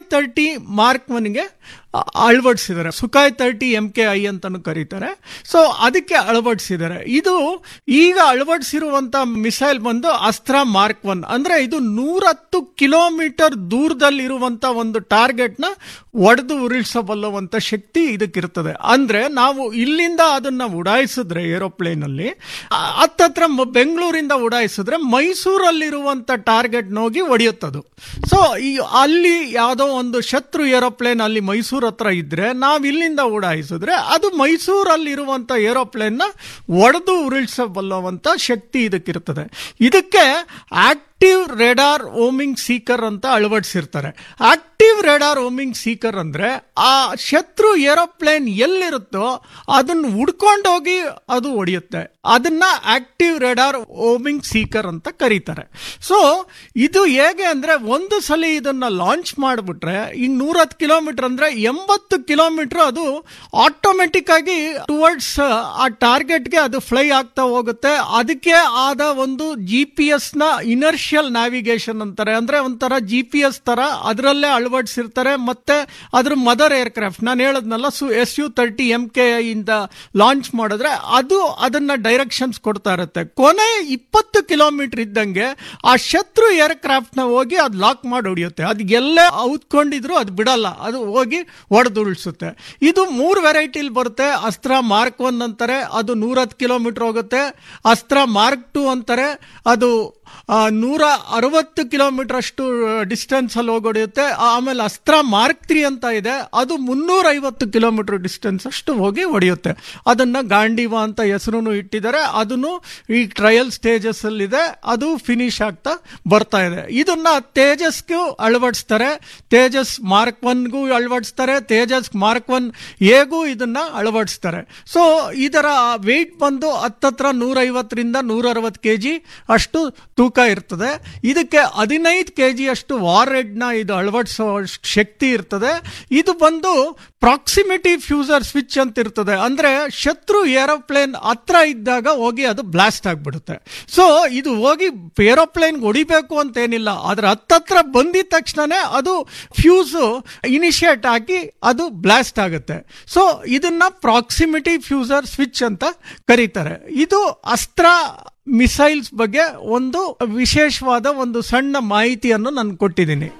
thirty mark ಒನ್ಗೆ ಅಳವಡಿಸಿದ್ದಾರೆ Sukhoi thirty M K I ಅಂತಾನು ಕರೀತಾರೆ ಸೊ ಅದಕ್ಕೆ ಅಳವಡಿಸಿದ್ದಾರೆ ಇದು ಈಗ ಅಳವಡಿಸಿರುವಂತ ಮಿಸೈಲ್ ಬಂದು ಅಸ್ತ್ರ ಮಾರ್ಕ್ ಒನ್ ಅಂದ್ರೆ ಇದು ನೂರತ್ತು ಕಿಲೋಮೀಟರ್ ದೂರದಲ್ಲಿರುವಂತ ಒಂದು ಟಾರ್ಗೆಟ್ ನ ಒಡೆದು ಉರುಳಿಸಬಲ್ಲುವಂತ ಶಕ್ತಿ ಇದಕ್ಕಿರ್ತದೆ ಅಂದ್ರೆ ನಾವು ಇಲ್ಲಿಂದ ಅದನ್ನ ಉಡಾಯಿಸಿದ್ರೆ ಏರೋಪ್ಲೇನ್ ಅಲ್ಲಿ ಆ, ಹತ್ತತ್ರ ಮ- ಬೆಂಗಳೂರಿಂದ ಉಡಾಯಿಸಿದ್ರೆ ಮೈಸೂರಲ್ಲಿರುವಂತ ಟಾರ್ಗೆಟ್ ಹೋಗಿ ಹೊಡೆಯುತ್ತದು ಸೊ ಈ ಅಲ್ಲಿ ಯಾವುದೋ ಒಂದು ಶತ್ರು ಏರೋಪ್ಲೇನ್ ಅಲ್ಲಿ ಮೈಸೂರು ಹತ್ರ ಇದ್ರೆ ನಾವು ಇಲ್ಲಿಂದ ಉಡಾಯಿಸಿದ್ರೆ ಅದು ಮೈಸೂರಲ್ಲಿರುವಂತ ಏರೋಪ್ಲೇನ್ ನ ಒಡೆದು ಉರುಳಿಸಬಲ್ಲವಂತ ಶಕ್ತಿ ಇದಕ್ಕಿರ್ತದೆ ಇದಕ್ಕೆ ಆಕ್ಟಿವ್ ರೆಡಾರ್ ಓಮಿಂಗ್ ಸೀಕರ್ ಅಂತ ಅಳವಡಿಸಿರ್ತಾರೆ ಆಕ್ಟಿವ್ ರೆಡಾರ್ ಓಮಿಂಗ್ ಸೀಕರ್ ಅಂದ್ರೆ ಆ ಶತ್ರು ಏರೋಪ್ಲೇನ್ ಎಲ್ಲಿರುತ್ತೋ ಅದನ್ನ ಹುಡ್ಕೊಂಡು ಹೋಗಿ ಅದು ಹೊಡೆಯುತ್ತೆ ಅದನ್ನ ಆಕ್ಟಿವ್ ರೆಡಾರ್ ಓಮಿಂಗ್ ಸೀಕರ್ ಅಂತ ಕರೀತಾರೆ ಸೊ ಇದು ಹೇಗೆ ಅಂದ್ರೆ ಒಂದು ಸಲ ಇದನ್ನ ಲಾಂಚ್ ಮಾಡಿಬಿಟ್ರೆ ಈಗ ನೂರತ್ತು ಕಿಲೋಮೀಟರ್ ಅಂದ್ರೆ ಎಂಬತ್ತು ಕಿಲೋಮೀಟರ್ ಅದು ಆಟೋಮೆಟಿಕ್ ಆಗಿ ಟುವರ್ಡ್ಸ್ ಆ ಟಾರ್ಗೆಟ್ಗೆ ಅದು ಫ್ಲೈ ಆಗ್ತಾ ಹೋಗುತ್ತೆ ಅದಕ್ಕೆ ಆದ ಒಂದು ಜಿ ಪಿ ಎಸ್ ನ ಇನರ್ಷಿಯಲ್ ನ್ಯಾವಿಗೇಷನ್ ಅಂತಾರೆ ಅಂದ್ರೆ ಒಂಥರ ಜಿ ಪಿ ಎಸ್ ತರ ಅದರಲ್ಲೇ ಅಳವಡಿಸಿರ್ತಾರೆ ಮತ್ತೆ ಅದ್ರ ಮದರ್ ಏರ್ಕ್ರಾಫ್ಟ್ ನಾನು ಹೇಳದ್ನಲ್ಲ Su S U thirty M K ಇಂದ ಲಾಂಚ್ ಮಾಡಿದ್ರೆ ಅದು ಅದನ್ನ ಡೈರೆಕ್ಷನ್ಸ್ ಕೊಡ್ತಾ ಇರುತ್ತೆ ಕೊನೆ ಇಪ್ಪತ್ತು ಕಿಲೋಮೀಟರ್ ಇದ್ದಂಗೆ ಆ ಶತ್ರು ಏರ್ಕ್ರಾಫ್ಟ್ ನ ಹೋಗಿ ಅದು ಲಾಕ್ ಮಾಡಿ ಹೊಡಿಯುತ್ತೆ ಅದು ಎಲ್ಲೇ ಔತ್ಕೊಂಡಿದ್ರು ಅದು ಬಿಡಲ್ಲ ಅದು ಹೋಗಿ ಹೊಡೆದು ಉಳಿಸುತ್ತೆ ಇದು ಮೂರು ವೆರೈಟಿಲಿ ಬರುತ್ತೆ ಅಸ್ತ್ರ ಮಾರ್ಕ್ ಒನ್ ಅಂತಾರೆ ಅದು ನೂರತ್ತು ಕಿಲೋಮೀಟರ್ ಹೋಗುತ್ತೆ ಅಸ್ತ್ರ ಮಾರ್ಕ್ ಟು ಅಂತಾರೆ ಅದು ಆ, ನೂರ ಅರವತ್ತು ಕಿಲೋಮೀಟರ್ ಅಷ್ಟು ಡಿಸ್ಟೆನ್ಸ್ ಅಲ್ಲಿ ಹೋಗಿ ಹೊಡೆಯುತ್ತೆ ಆಮೇಲೆ ಅಸ್ತ್ರ ಮಾರ್ಕ್ ತ್ರೀ ಅಂತ ಇದೆ ಅದು ಮುನ್ನೂರ ಐವತ್ತು ಕಿಲೋಮೀಟರ್ ಡಿಸ್ಟೆನ್ಸ್ ಅಷ್ಟು ಹೋಗಿ ಹೊಡೆಯುತ್ತೆ ಅದನ್ನ ಗಾಂಡಿವ ಅಂತ ಹೆಸರು ಇಟ್ಟಿದ್ದಾರೆ ಅದನ್ನು ಈ ಟ್ರಯಲ್ ಸ್ಟೇಜಸ್ ಅಲ್ಲಿ ಇದೆ ಅದು ಫಿನಿಶ್ ಆಗ್ತಾ ಬರ್ತಾ ಇದೆ ಇದನ್ನ ತೇಜಸ್ಗೂ ಅಳವಡಿಸ್ತಾರೆ ತೇಜಸ್ ಮಾರ್ಕ್ ಒನ್ಗೂ ಅಳವಡಿಸ್ತಾರೆ ತೇಜಸ್ ಮಾರ್ಕ್ ಒನ್ ಎಗೂ ಇದನ್ನ ಅಳವಡಿಸ್ತಾರೆ ಸೊ ಇದರ ವೆಯ್ಟ್ ಬಂದು ಹತ್ತತ್ರ ನೂರೈವತ್ತರಿಂದ ನೂರ ಅರವತ್ತು ಕೆ ಜಿ ಅಷ್ಟು ತೂಕ ಇರ್ತದೆ ಇದಕ್ಕೆ ಹದಿನೈದು ಕೆ ಜಿ ಅಷ್ಟು ವಾರ್ ನ ಇದು ಅಳವಡಿಸೋ ಶಕ್ತಿ ಇರ್ತದೆ ಇದು ಬಂದು ಪ್ರಾಕ್ಸಿಮಿಟಿ ಫ್ಯೂಸರ್ ಸ್ವಿಚ್ ಅಂತ ಇರ್ತದೆ ಅಂದ್ರೆ ಶತ್ರು ಏರೋಪ್ಲೇನ್ ಹತ್ರ ಇದ್ದಾಗ ಹೋಗಿ ಅದು ಬ್ಲಾಸ್ಟ್ ಆಗ್ಬಿಡುತ್ತೆ ಸೊ ಇದು ಹೋಗಿ ಏರೋಪ್ಲೇನ್ ಹೊಡಿಬೇಕು ಅಂತ ಏನಿಲ್ಲ ಅದ್ರ ಹತ್ತತ್ರ ಬಂದಿದ ತಕ್ಷಣನೇ ಅದು ಫ್ಯೂಸ್ ಇನಿಷಿಯೇಟ್ ಆಗಿ ಅದು ಬ್ಲಾಸ್ಟ್ ಆಗುತ್ತೆ ಸೊ ಇದನ್ನ ಪ್ರಾಕ್ಸಿಮಿಟಿ ಫ್ಯೂಸರ್ ಸ್ವಿಚ್ ಅಂತ ಕರೀತಾರೆ ಇದು ಅಸ್ತ್ರ ಮಿಸೈಲ್ಸ್ ಬಗ್ಗೆ ಒಂದು ವಿಶೇಷವಾದ ಒಂದು ಸಣ್ಣ ಮಾಹಿತಿಯನ್ನು ನಾನು ಕೊಟ್ಟಿದ್ದೀನಿ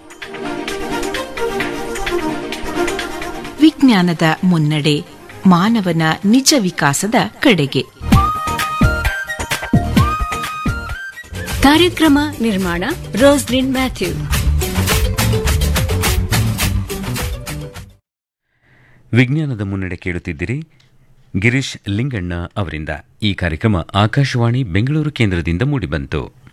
ವಿಜ್ಞಾನದ ಮುನ್ನಡೆ ಮಾನವನ ನಿಜ ವಿಕಾಸದ ಕಡೆಗೆ ಕಾರ್ಯಕ್ರಮ ನಿರ್ಮಾಣ ರೋಸ್ಲಿನ್ ಮ್ಯಾಥ್ಯೂ ವಿಜ್ಞಾನದ ಮುನ್ನಡೆ ಕೇಳುತ್ತಿದ್ದಿರಿ ಗಿರೀಶ್ ಲಿಂಗಣ್ಣ ಅವರಿಂದ ಈ ಕಾರ್ಯಕ್ರಮ ಆಕಾಶವಾಣಿ ಬೆಂಗಳೂರು ಕೇಂದ್ರದಿಂದ ಮೂಡಿಬಂತು